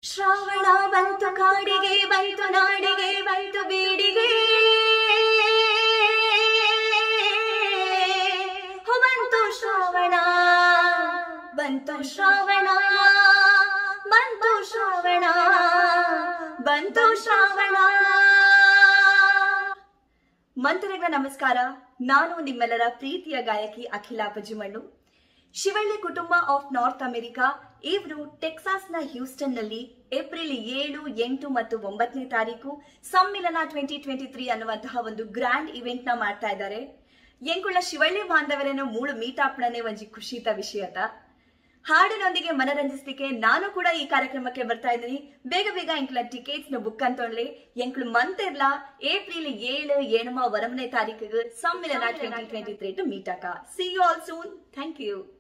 ಶ್ರಾವಣ ಬಂತು ಕಾಡಿಗೆ ಬಂತು ನಾಡಿಗೆ ಬಂತು ಬೀಡಿಗೆ ಹೋ ಬಂತು ಶ್ರಾವಣ ಬಂತು ಶ್ರಾವಣ ಬಂತು ಶ್ರಾವಣ ಬಂತು ಶ್ರಾವಣ ಮಂತ್ರಗಳ ನಮಸ್ಕಾರ ನಾನು ನಿಮ್ಮೆಲ್ಲರ ಪ್ರೀತಿಯ ಗಾಯಕಿ ಅಖಿಲ ಪಜಿಮಣ್ಣು ಶಿವಳ್ಳಿ ಕುಟುಂಬ ಆಫ್ ನಾರ್ತ್ ಅಮೆರಿಕಾ ಇವರು ಟೆಕ್ಸಾಸ್ನ ಹ್ಯೂಸ್ಟನ್ ನಲ್ಲಿ ಏಪ್ರಿಲ್ ಏಳು ಎಂಟು ಮತ್ತು ಒಂಬತ್ತನೇ ತಾರೀಕು ಸಮ್ಮಿಲನ ಟ್ವೆಂಟಿ ಟ್ವೆಂಟಿ ತ್ರೀ ಅನ್ನುವಂತಹ ಒಂದು ಗ್ರ್ಯಾಂಡ್ ಇವೆಂಟ್ ನ ಮಾಡ್ತಾ ಇದ್ದಾರೆ ಎಂಕುಳ ಶಿವಳ್ಳಿ ಬಾಂಧವರನ್ನು ಮೂಳು ಮೀಟಾಪ್ಣನೆ ಒಂಜಿ ಖುಷಿತ ವಿಷಯತ ಹಾಡಿನೊಂದಿಗೆ ಮನರಂಜಿಸ್ಲಿಕ್ಕೆ ನಾನು ಕೂಡ ಈ ಕಾರ್ಯಕ್ರಮಕ್ಕೆ ಬರ್ತಾ ಇದ್ದೀನಿ ಬೇಗ ಬೇಗ ಎಂಕ್ಲ ಟಿಕೆಟ್ಸ್ ನ ಬುಕ್ ಅಂತೊಳ್ಳಿ ಎಂಕ್ಳು ಮಂತ್ ಇರ್ಲ ಏಪ್ರಿಲ್ ಏಳು ಏಳಮ ವರಮನೆ ತಾರೀಕಿಗೆ ಸಮ್ಮಿಲನ twenty twenty three to meet ಆಕ see you all soon thank you